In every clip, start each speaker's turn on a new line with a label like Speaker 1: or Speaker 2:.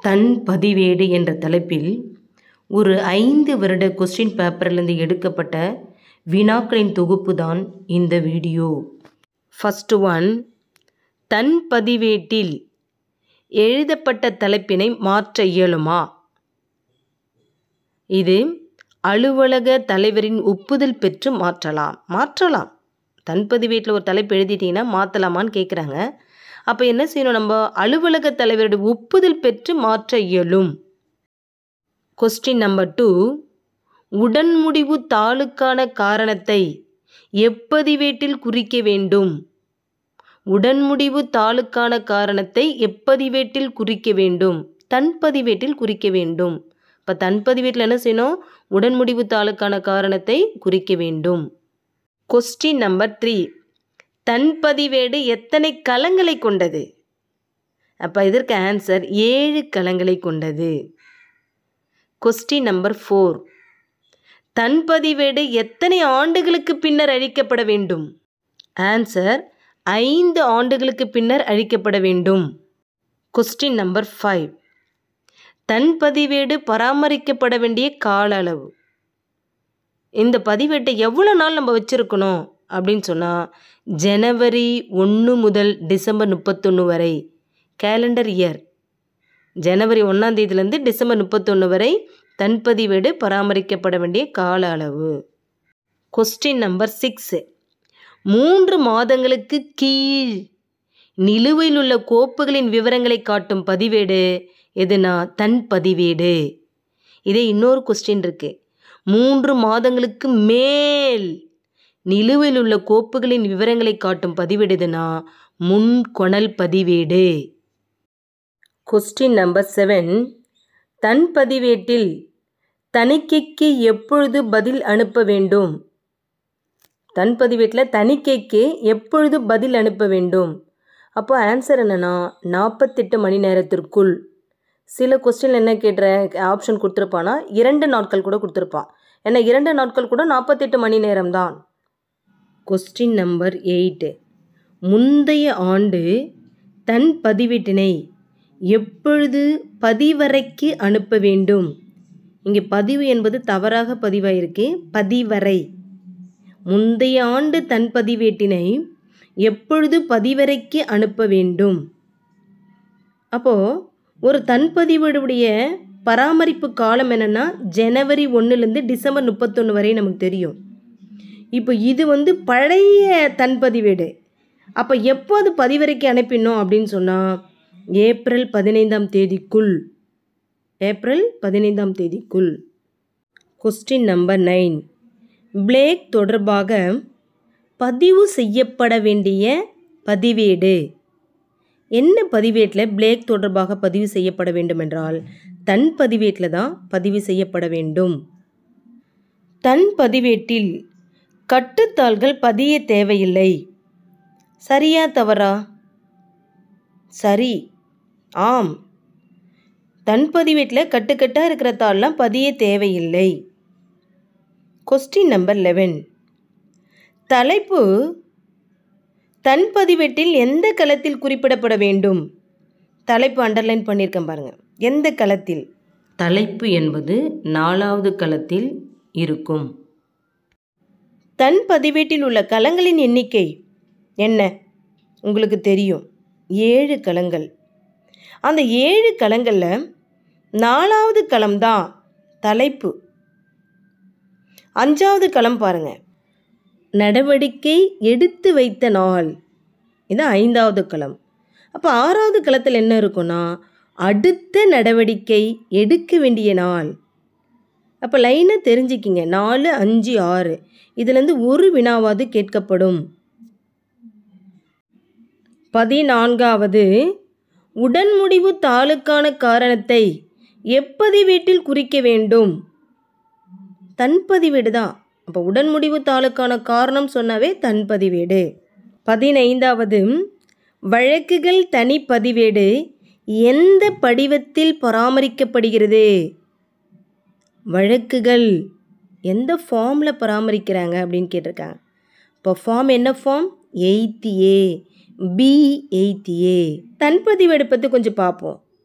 Speaker 1: தன் பதிவேடு என்ற தலைப்பில் ஒரு ஐந்து வருட கொஸ்டின் பேப்பர்லேருந்து எடுக்கப்பட்ட வினாக்களின் தொகுப்பு தான் இந்த வீடியோ ஃபஸ்ட்டு ஒன் தன் பதிவேட்டில் எழுதப்பட்ட தலைப்பினை மாற்ற இயலுமா இது அலுவலக தலைவரின் ஒப்புதல் பெற்று மாற்றலாம் மாற்றலாம் தன் பதிவேட்டில் ஒரு தலைப்பு எழுதிட்டீங்கன்னா மாற்றலாமான்னு கேட்குறாங்க அப்போ என்ன செய்யணும் நம்ம அலுவலக தலைவருடைய ஒப்புதல் பெற்று மாற்ற இயலும் கொஸ்டின் நம்பர் டூ உடன்முடிவு தாளுக்கான காரணத்தை எப்பதிவேட்டில் குறிக்க வேண்டும் உடன்முடிவு தாளுக்கான காரணத்தை எப்பதிவேட்டில் குறிக்க வேண்டும் தன் பதிவேட்டில் குறிக்க வேண்டும் இப்போ தன் பதிவேட்டில் என்ன செய்யணும் உடன்முடிவு தாளுக்கான காரணத்தை குறிக்க வேண்டும் கொஸ்டின் நம்பர் த்ரீ தன் பதிவேடு எத்தனை களங்களை கொண்டது அப்போ இதற்கு ஆன்சர் ஏழு களங்களை கொண்டது கொஸ்டின் நம்பர் ஃபோர் தன் பதிவேடு எத்தனை ஆண்டுகளுக்கு பின்னர் அழிக்கப்பட வேண்டும் ஆன்சர் ஐந்து ஆண்டுகளுக்கு பின்னர் அழிக்கப்பட வேண்டும் கொஸ்டின் நம்பர் ஃபைவ் தன் பதிவேடு பராமரிக்கப்பட வேண்டிய கால அளவு இந்த பதிவேட்டை எவ்வளோ நாள் நம்ம வச்சுருக்கணும் அப்படின்னு சொன்னால் ஜனவரி ஒன்று முதல் டிசம்பர் முப்பத்தொன்று வரை கேலண்டர் இயர் ஜனவரி ஒன்றாம் தேதியிலேருந்து டிசம்பர் முப்பத்தொன்று வரை தன் பதிவேடு பராமரிக்கப்பட வேண்டிய கால அளவு கொஸ்டின் நம்பர் சிக்ஸு மூன்று மாதங்களுக்கு கீழ் நிலுவையில் உள்ள கோப்புகளின் விவரங்களை காட்டும் பதிவேடு எதுனா தன் பதிவேடு இதே இன்னொரு கொஸ்டின் இருக்கு மூன்று மாதங்களுக்கு மேல் நிலுவையில் உள்ள கோப்புகளின் விவரங்களை காட்டும் பதிவேடு எதுனா முன்கொணல் பதிவேடு கொஸ்டின் நம்பர் செவன் தன் பதிவேட்டில் தணிக்கைக்கு எப்பொழுது பதில் அனுப்ப வேண்டும் தன் பதிவேட்டில் தணிக்கைக்கு எப்பொழுது பதில் அனுப்ப வேண்டும் அப்போ ஆன்சர் என்னென்னா நாற்பத்தெட்டு மணி நேரத்திற்குள் சில கொஸ்டின் என்ன கேட்டுற ஆப்ஷன் கொடுத்துருப்பானா இரண்டு நாட்கள் கூட கொடுத்துருப்பான் ஏன்னா இரண்டு நாட்கள் கூட நாற்பத்தெட்டு மணி நேரம்தான் கொஸ்டின் நம்பர் எயிட்டு முந்தைய ஆண்டு தன் பதிவேட்டினை எப்பொழுது பதிவறைக்கு அனுப்ப வேண்டும் இங்கே பதிவு என்பது தவறாக பதிவாயிருக்கு பதிவறை முந்தைய ஆண்டு தன் பதிவேட்டினை எப்பொழுது பதிவறைக்கு அனுப்ப வேண்டும் அப்போது ஒரு தன் பதிவேடுடைய பராமரிப்பு காலம் என்னென்னா ஜனவரி ஒன்றுலேருந்து டிசம்பர் முப்பத்தொன்று வரை நமக்கு தெரியும் இப்போ இது வந்து பழைய தன் பதிவேடு அப்போ எப்போ அது பதிவறைக்கு அனுப்பினோம் அப்படின்னு சொன்னால் ஏப்ரல் பதினைந்தாம் தேதிக்குள் ஏப்ரல் பதினைந்தாம் தேதிக்குள் கொஸ்டின் நம்பர் நைன் பிளேக் தொடர்பாக பதிவு செய்யப்பட வேண்டிய பதிவேடு என்ன பதிவேட்டில் பிளேக் தொடர்பாக பதிவு செய்யப்பட வேண்டும் என்றால் தன் பதிவேட்டில் தான் பதிவு செய்யப்பட வேண்டும் தன் பதிவேட்டில் கட்டுத்தாள்கள் பதிய தேவையில்லை சரியா தவறா சரி ஆம் தன் பதிவேட்டில் கட்டுக்கட்டாக இருக்கிற தாள்லாம் பதிய தேவையில்லை கொஸ்டின் நம்பர் லெவன் தலைப்பு தன் பதிவேட்டில் எந்த களத்தில் குறிப்பிடப்பட வேண்டும் தலைப்பு அண்டர்லைன் பண்ணியிருக்கேன் பாருங்கள் எந்த களத்தில் தலைப்பு என்பது நாலாவது களத்தில் இருக்கும் தன் பதிவேட்டில் உள்ள களங்களின் எண்ணிக்கை என்ன உங்களுக்கு தெரியும் ஏழு களங்கள் அந்த ஏழு களங்களில் நாலாவது களம்தான் தலைப்பு அஞ்சாவது களம் பாருங்க நடவடிக்கை எடுத்து வைத்த நாள் இது ஐந்தாவது களம் அப்போ ஆறாவது களத்தில் என்ன இருக்குன்னா அடுத்த நடவடிக்கை எடுக்க வேண்டிய நாள் அப்போ லைனை தெரிஞ்சுக்கிங்க நாலு அஞ்சு ஆறு இதுலேருந்து ஒரு வினாவாவது கேட்கப்படும் பதினான்காவது உடன்முடிவு தாளுக்கான காரணத்தை எப்பதிவேட்டில் குறிக்க வேண்டும் தன் பதிவேடு தான் அப்போ உடன்முடிவு தாளுக்கான காரணம் சொன்னாவே தன் பதிவேடு பதினைந்தாவது வழக்குகள் தனி பதிவேடு எந்த படிவத்தில் பராமரிக்கப்படுகிறது வழக்குகள் எந்த ஃபார்மில் பராமரிக்கிறாங்க அப்படின்னு கேட்டிருக்காங்க இப்போ ஃபார்ம் என்ன form eight A B eight A தன் பதிவேடு பற்றி கொஞ்சம் பார்ப்போம்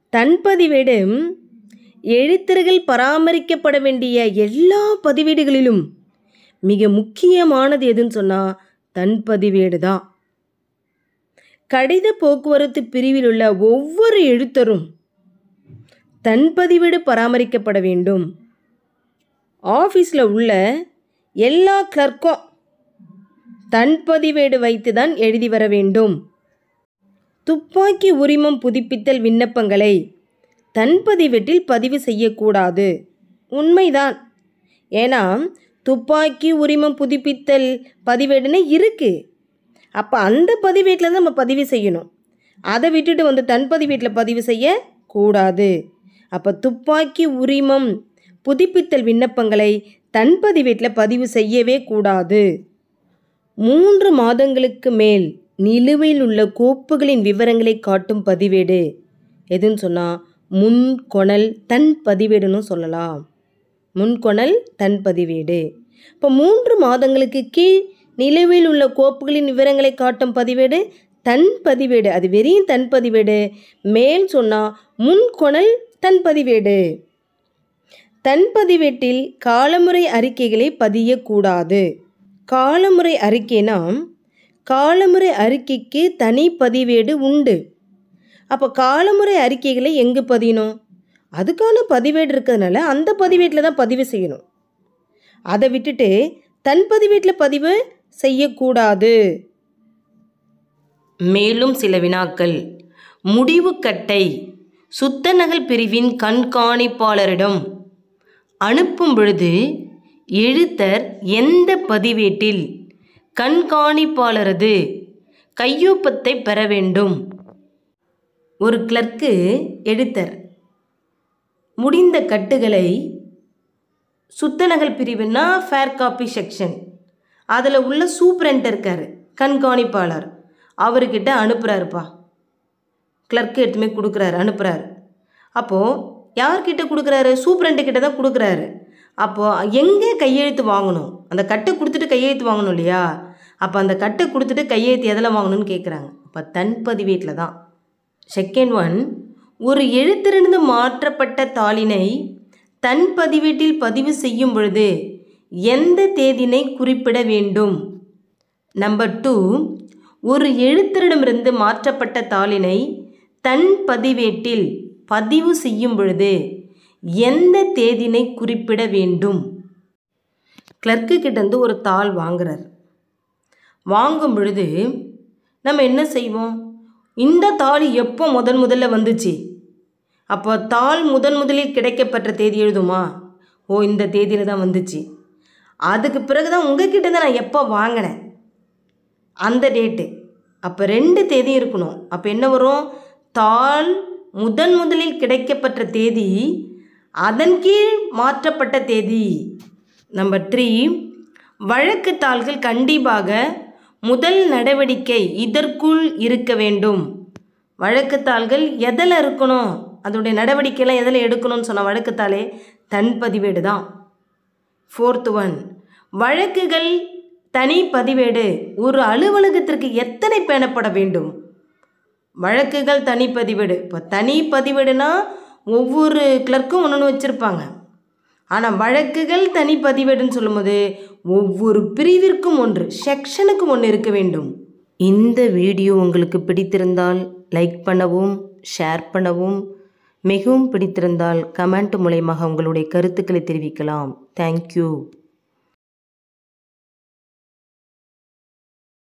Speaker 1: தன் பதிவேடு எழுத்தர்கள் பராமரிக்கப்பட வேண்டிய எல்லா பதிவேடுகளிலும் மிக முக்கியமானது எதுன்னு சொன்னால் தன் பதிவேடு தான் கடித போக்குவரத்து பிரிவில் உள்ள ஒவ்வொரு எழுத்தரும் தன் பதிவேடு பராமரிக்கப்பட வேண்டும் ஆஃபீஸில் உள்ள எல்லா கிளர்க்கும் தன் பதிவேடு வைத்து தான் எழுதி வர வேண்டும் துப்பாக்கி உரிமம் புதுப்பித்தல் விண்ணப்பங்களை தன் பதிவேட்டில் பதிவு செய்யக்கூடாது உண்மைதான் ஏன்னா துப்பாக்கி உரிமம் புதுப்பித்தல் பதிவேடுன்னு இருக்குது அப்போ அந்த பதிவேட்டில் தான் நம்ம பதிவு செய்யணும் அதை விட்டுட்டு வந்து தன் பதிவேட்டில் பதிவு செய்ய கூடாது அப்போ துப்பாக்கி உரிமம் புதுப்பித்தல் விண்ணப்பங்களை தன் பதிவேட்டில் பதிவு செய்யவே கூடாது மூன்று மாதங்களுக்கு மேல் நிலுவையில் உள்ள கோப்புகளின் விவரங்களை காட்டும் பதிவேடு எதுன்னு சொன்னால் முன்கொணல் தன் பதிவேடுன்னு சொல்லலாம் முன்கொணல் தன் பதிவேடு இப்போ மூன்று மாதங்களுக்கு கீழ் நிலுவையில் உள்ள கோப்புகளின் விவரங்களை காட்டும் பதிவேடு தன் பதிவேடு அது வெறியும் தன் பதிவேடு மேல் சொன்னால் முன்கொணல் தன் பதிவேடு தன் பதிவேட்டில் காலமுறை அறிக்கைகளை பதியக்கூடாது காலமுறை அறிக்கைனா காலமுறை அறிக்கைக்கு தனி பதிவேடு உண்டு அப்போ காலமுறை அறிக்கைகளை எங்கே பதியணும் அதுக்கான பதிவேடு இருக்கிறதுனால அந்த பதிவேட்டில் தான் பதிவு செய்யணும் அதை விட்டுட்டு தன் பதிவேட்டில் பதிவு செய்யக்கூடாது மேலும் சில வினாக்கள் முடிவுக்கட்டை சுத்த நகல் பிரிவின் கண்காணிப்பாளரிடம் அனுப்பும் பொழுது எழுத்தர் எந்த பதிவேட்டில் கண்காணிப்பாளரது கையொப்பத்தை பெற வேண்டும் ஒரு கிளர்க்கு எழுத்தர் முடிந்த கட்டுகளை சுத்தநகல் பிரிவுனா ஃபேர் காப்பி செக்ஷன் அதில் உள்ள சூப்பரண்ட் இருக்கார் கண்காணிப்பாளர் அவர்கிட்ட அனுப்புகிறாருப்பா கிளர்க்கு எடுத்துமே கொடுக்குறாரு அனுப்புகிறாரு அப்போது யார்கிட்ட கொடுக்குறாரு சூப்பரண்ட் கிட்ட தான் கொடுக்குறாரு அப்போது எங்கே கையெழுத்து வாங்கணும் அந்த கட்டை கொடுத்துட்டு கையெழுத்து வாங்கணும் இல்லையா அப்போ அந்த கட்டை கொடுத்துட்டு கையெழுத்து எதில் வாங்கணும்னு கேட்குறாங்க அப்போ தன் பதிவேட்டில் தான் செகண்ட் ஒன் ஒரு எழுத்திலிருந்து மாற்றப்பட்ட தாளினை தன் பதிவேட்டில் பதிவு செய்யும் பொழுது எந்த தேதினை குறிப்பிட வேண்டும் நம்பர் டூ ஒரு எழுத்தரிடமிருந்து மாற்றப்பட்ட தாளினை தன் பதிவேட்டில் பதிவு செய்யும் பொழுது எந்த தேதினை குறிப்பிட வேண்டும் கிளர்க்கு கிட்டேருந்து ஒரு தாள் வாங்குறார் வாங்கும் பொழுது நம்ம என்ன செய்வோம் இந்த தாள் எப்போ முதன் முதல்ல வந்துச்சு அப்போ தாள் முதன் முதலில் கிடைக்கப்பட்ட தேதி எழுதுமா ஓ இந்த தேதியில் தான் வந்துச்சு அதுக்கு பிறகு தான் உங்ககிட்ட தான் நான் எப்போ வாங்கினேன் அந்த டேட்டு அப்போ ரெண்டு தேதி இருக்கணும் அப்போ என்ன வரும் தாள் முதன் முதலில் கிடைக்கப்பட்ட தேதி அதன் கீழ் மாற்றப்பட்ட தேதி நம்பர் த்ரீ வழக்கு தாள்கள் கண்டிப்பாக முதல் நடவடிக்கை இதற்குள் இருக்க வேண்டும் வழக்குத்தாள்கள் எதில் இருக்கணும் அதோடைய நடவடிக்கைலாம் எதில் எடுக்கணும்னு சொன்ன வழக்குத்தாளே தன் பதிவேடு தான் ஃபோர்த் ஒன் வழக்குகள் தனி பதிவேடு ஒரு அலுவலகத்திற்கு எத்தனை பேணப்பட வேண்டும் வழக்குகள் தனி பதிவேடு இப்போ தனி பதிவேடுனா ஒவ்வொரு கிளர்க்கும் ஒன்று ஒன்று வச்சுருப்பாங்க ஆனால் வழக்குகள் தனி பதிவேடுன்னு சொல்லும்போது ஒவ்வொரு பிரிவிற்கும் ஒன்று செக்ஷனுக்கும் ஒன்று இருக்க வேண்டும் இந்த வீடியோ உங்களுக்கு பிடித்திருந்தால் லைக் பண்ணவும் ஷேர் பண்ணவும் மிகவும் பிடித்திருந்தால் கமெண்ட் மூலயமாக உங்களுடைய கருத்துக்களை தெரிவிக்கலாம் தேங்க்யூ